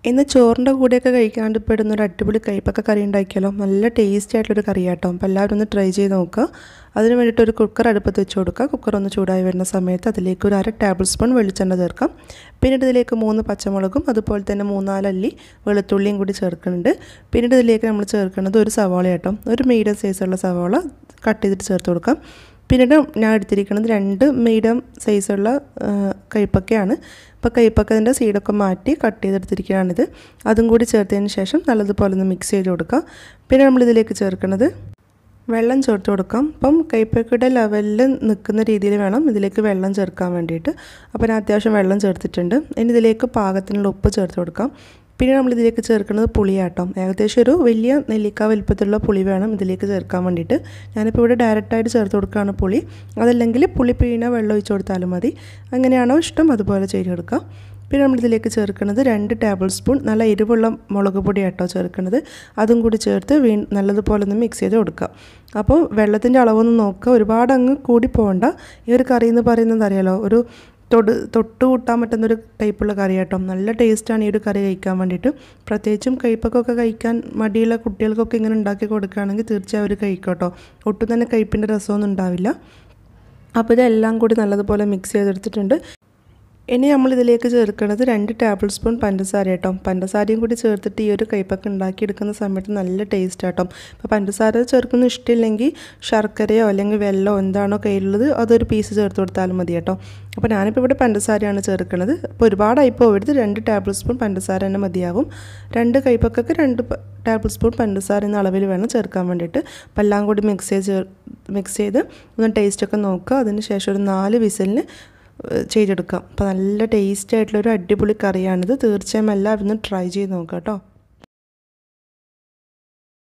ഇന്ന് ചോറിൻ്റെ കൂടെയൊക്കെ കഴിക്കാണ്ട് പെടുന്ന ഒരു അടിപൊളി കയ്പ്പൊക്കെ കറി ഉണ്ടാക്കിയാലോ നല്ല ടേസ്റ്റി ആയിട്ടുള്ളൊരു കറി കേട്ടോ അപ്പോൾ എല്ലാവരും ഒന്ന് ട്രൈ ചെയ്ത് നോക്കുക അതിന് വേണ്ടിയിട്ട് ഒരു കുക്കർ അടുപ്പത്ത് വെച്ച് കൊടുക്കുക കുക്കർ ഒന്ന് ചൂടായി വരുന്ന സമയത്ത് അതിലേക്ക് ഒരു അര ടേബിൾ സ്പൂൺ വെളിച്ചെണ്ണ ചേർക്കാം പിന്നീട് ഇതിലേക്ക് മൂന്ന് പച്ചമുളകും അതുപോലെ തന്നെ മൂന്നാലല്ലി വെളുത്തുള്ളിയും കൂടി ചേർക്കുന്നുണ്ട് പിന്നീട് ഇതിലേക്ക് നമ്മൾ ചേർക്കുന്നത് ഒരു സവാള കേട്ടോ ഒരു മീഡിയം സൈസുള്ള സവാള കട്ട് ചെയ്തിട്ട് ചേർത്ത് കൊടുക്കാം പിന്നീട് ഞാൻ എടുത്തിരിക്കുന്നത് രണ്ട് മീഡിയം സൈസുള്ള കയ്പ്പക്കയാണ് അപ്പോൾ കയ്പ്പക്കതിൻ്റെ സീഡൊക്കെ മാറ്റി കട്ട് ചെയ്തെടുത്തിരിക്കുകയാണിത് അതും കൂടി ചേർത്തതിന് ശേഷം നല്ലതുപോലെ ഒന്ന് മിക്സ് ചെയ്ത് കൊടുക്കാം പിന്നെ നമ്മളിതിലേക്ക് ചേർക്കുന്നത് വെള്ളം ചേർത്ത് കൊടുക്കാം അപ്പം കയ്പ്പക്കയുടെ ലെവലിൽ നിൽക്കുന്ന രീതിയിൽ വേണം ഇതിലേക്ക് വെള്ളം ചേർക്കാൻ വേണ്ടിയിട്ട് അപ്പോൾ ഞാൻ അത്യാവശ്യം വെള്ളം ചേർത്തിട്ടുണ്ട് ഇനി ഇതിലേക്ക് പാകത്തിനുള്ള ഉപ്പ് ചേർത്ത് കൊടുക്കാം പിന്നെ നമ്മൾ ഇതിലേക്ക് ചേർക്കുന്നത് പുളിയാട്ടം ഏകദേശം ഒരു വലിയ നെല്ലിക്ക വലുപ്പത്തിലുള്ള പുളി വേണം ഇതിലേക്ക് ചേർക്കാൻ വേണ്ടിയിട്ട് ഞാനിപ്പോൾ ഇവിടെ ഡയറക്റ്റായിട്ട് ചേർത്ത് കൊടുക്കുകയാണ് പുളി അതല്ലെങ്കിൽ പുളി പിഴിഞ്ഞ വെള്ളം ഒഴിച്ച് കൊടുത്താലും മതി അങ്ങനെയാണോ ഇഷ്ടം അതുപോലെ ചെയ്ത് കൊടുക്കാം പിന്നെ നമ്മളിതിലേക്ക് ചേർക്കുന്നത് രണ്ട് ടേബിൾ സ്പൂൺ നല്ല എരിവുള്ള മുളക് പൊടി ആട്ടോ ചേർക്കുന്നത് അതും കൂടി ചേർത്ത് വീ നല്ലതുപോലെ ഒന്ന് മിക്സ് ചെയ്ത് കൊടുക്കുക അപ്പോൾ വെള്ളത്തിൻ്റെ അളവൊന്നും നോക്കുക ഒരുപാട് അങ്ങ് കൂടി പോകണ്ട ഈ ഒരു കറി എന്ന് പറയുന്നത് അറിയാലോ ഒരു തൊട് തൊട്ട് കൂട്ടാൻ പറ്റുന്നൊരു ടൈപ്പുള്ള കറി കേട്ടോ നല്ല ടേസ്റ്റാണ് ഈ ഒരു കറി കഴിക്കാൻ വേണ്ടിയിട്ട് പ്രത്യേകിച്ചും കയ്പ്പൊക്കെ കഴിക്കാൻ മടിയുള്ള കുട്ടികൾക്കൊക്കെ ഇങ്ങനെ ഉണ്ടാക്കി കൊടുക്കുകയാണെങ്കിൽ തീർച്ചയായും അവർ കഴിക്കും കേട്ടോ ഒട്ടും തന്നെ കയ്പ്പിൻ്റെ രസമൊന്നും ഉണ്ടാവില്ല അപ്പോൾ ഇതെല്ലാം കൂടി നല്ലതുപോലെ മിക്സ് ചെയ്തെടുത്തിട്ടുണ്ട് ഇനി നമ്മൾ ഇതിലേക്ക് ചേർക്കുന്നത് രണ്ട് ടേബിൾ സ്പൂൺ പഞ്ചസാര കേട്ടോ പഞ്ചസാരയും കൂടി ചേർത്തിട്ട് ഈ ഒരു കയ്പ്പൊക്കെ ഉണ്ടാക്കിയെടുക്കുന്ന സമയത്ത് നല്ല ടേസ്റ്റ് ആട്ടോ അപ്പോൾ പഞ്ചസാര ചേർക്കുന്ന ഇഷ്ടമില്ലെങ്കിൽ ശർക്കരയോ അല്ലെങ്കിൽ വെള്ളമോ എന്താണോ കയ്യിലുള്ളത് അതൊരു പീസ് ചേർത്ത് കൊടുത്താലും മതി കേട്ടോ അപ്പോൾ ഞാനിപ്പോൾ ഇവിടെ പഞ്ചസാരയാണ് ചേർക്കുന്നത് അപ്പോൾ ഒരുപാടായി പോകരുത് രണ്ട് ടേബിൾ സ്പൂൺ പഞ്ചസാര തന്നെ മതിയാകും രണ്ട് കയ്പ്പൊക്കെ രണ്ട് ടേബിൾ സ്പൂൺ പഞ്ചസാര എന്ന അളവിൽ വേണം ചേർക്കാൻ വേണ്ടിയിട്ട് അപ്പോൾ എല്ലാം കൂടി മിക്സ് ചെയ്ത് മിക്സ് ചെയ്ത് ഒന്ന് ടേസ്റ്റൊക്കെ നോക്കുക അതിന് ശേഷം ഒരു നാല് വിസലിന് ചെയ്തെടുക്കാം അപ്പോൾ നല്ല ടേസ്റ്റി ആയിട്ടുള്ളൊരു അടിപൊളി കറിയാണിത് തീർച്ചയായും എല്ലാവരും ഒന്ന് ട്രൈ ചെയ്ത് നോക്കാം കേട്ടോ